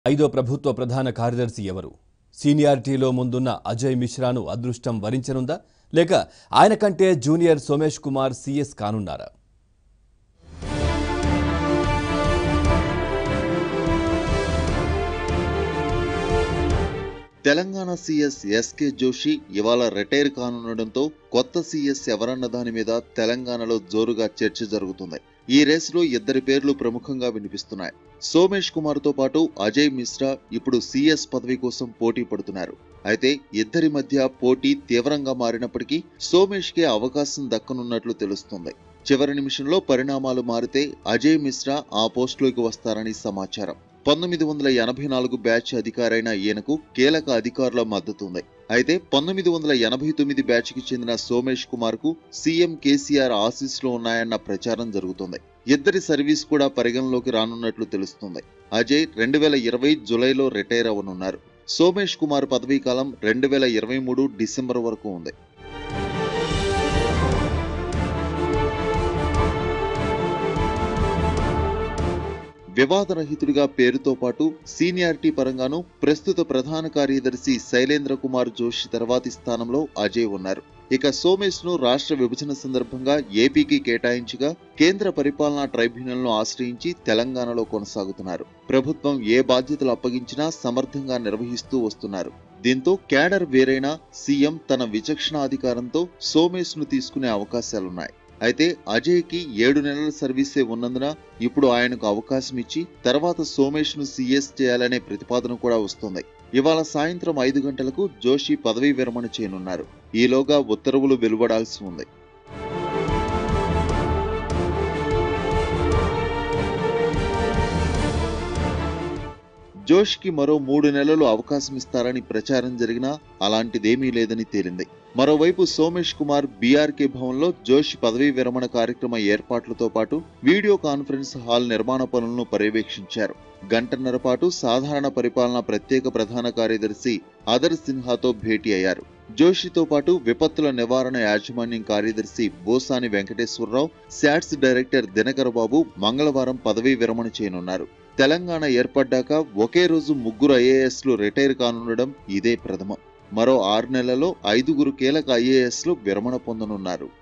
ఐదో ప్రభుత్వ ప్రధాన కార్యదర్శి ఎవరు సీనియారిటీలో ముందున్న అజయ్ మిశ్రాను అదృష్టం వరించనుందా లేక ఆయన కంటే జూనియర్ సోమేష్ కుమార్ సీఎస్ కానున్నారా తెలంగాణ సీఎస్ ఎస్కే జోషి ఇవాళ రిటైర్ కానుండడంతో కొత్త సీఎస్ ఎవరన్న దాని మీద తెలంగాణలో జోరుగా చర్చ జరుగుతుంది ఈ రేసులో ఇద్దరి పేర్లు ప్రముఖంగా వినిపిస్తున్నాయి సోమేష్ కుమార్ తో పాటు అజయ్ మిశ్రా ఇప్పుడు సీఎస్ పదవి కోసం పోటీ పడుతున్నారు అయితే ఇద్దరి మధ్య పోటీ తీవ్రంగా మారినప్పటికీ సోమేష్ కి అవకాశం దక్కనున్నట్లు తెలుస్తుంది చివరి నిమిషంలో పరిణామాలు మారితే అజయ్ మిశ్రా ఆ పోస్టులోకి వస్తారని సమాచారం పంతొమ్మిది వందల ఎనభై నాలుగు బ్యాచ్ అధికారైన ఈయనకు కీలక అధికారుల మద్దతు ఉంది అయితే పంతొమ్మిది వందల ఎనభై తొమ్మిది బ్యాచ్ కి చెందిన సోమేష్ కుమార్ కు సీఎం కేసీఆర్ ఆశీస్సులు ఉన్నాయన్న ప్రచారం జరుగుతుంది ఇద్దరి సర్వీస్ కూడా పరిగణలోకి రానున్నట్లు తెలుస్తుంది అజయ్ రెండు వేల ఇరవై జులైలో రిటైర్ అవ్వనున్నారు సోమేష్ కుమార్ పదవీ కాలం రెండు వేల ఇరవై మూడు డిసెంబర్ వరకు ఉంది వివాదరహితుడిగా పేరుతో పాటు సీనియారిటీ పరంగాను ప్రస్తుత ప్రధాన కార్యదర్శి శైలేంద్ర కుమార్ జోషి తర్వాతి స్థానంలో అజయ్ ఉన్నారు ఇక సోమేష్ ను రాష్ట్ర విభజన సందర్భంగా ఏపీకి కేటాయించగా కేంద్ర పరిపాలనా ట్రైబ్యునల్ ను ఆశ్రయించి తెలంగాణలో కొనసాగుతున్నారు ప్రభుత్వం ఏ బాధ్యతలు అప్పగించినా సమర్థంగా నిర్వహిస్తూ వస్తున్నారు దీంతో క్యాడర్ వేరైనా సీఎం తన విచక్షణాధికారంతో సోమేష్ ను తీసుకునే అవకాశాలున్నాయి అయితే అజయ్ కి ఏడు నెలల సర్వీసే ఉన్నందున ఇప్పుడు ఆయనకు అవకాశం ఇచ్చి తర్వాత సోమేష్ ను సీఎస్ చేయాలనే ప్రతిపాదన కూడా వస్తుంది ఇవాళ సాయంత్రం ఐదు గంటలకు జోషి పదవీ విరమణ చేయనున్నారు ఈలోగా ఉత్తర్వులు వెలువడాల్సి ఉంది జోష్కి మరో మూడు నెలలు అవకాశం ఇస్తారని ప్రచారం జరిగినా అలాంటిదేమీ లేదని తేలింది మరోవైపు సోమేష్ కుమార్ బీఆర్కే భవన్లో జోషి పదవీ విరమణ కార్యక్రమ ఏర్పాట్లతో పాటు వీడియో కాన్ఫరెన్స్ హాల్ నిర్మాణ పనులను పర్యవేక్షించారు గంటన్నర పాటు సాధారణ పరిపాలన ప్రత్యేక ప్రధాన కార్యదర్శి అదర్ సిన్హాతో భేటీ అయ్యారు జోషితో పాటు విపత్తుల నివారణ యాజమాన్యం కార్యదర్శి బోసాని వెంకటేశ్వరరావు శాట్స్ డైరెక్టర్ దినకర్ బాబు మంగళవారం పదవీ విరమణ చేయనున్నారు తెలంగాణ ఏర్పడ్డాక ఒకే రోజు ముగ్గురు ఐఏఎస్లు రిటైర్ కానుండడం ఇదే ప్రథమం మరో ఆరు నెలల్లో ఐదుగురు కీలక ఐఏఎస్లు విరమణ పొందనున్నారు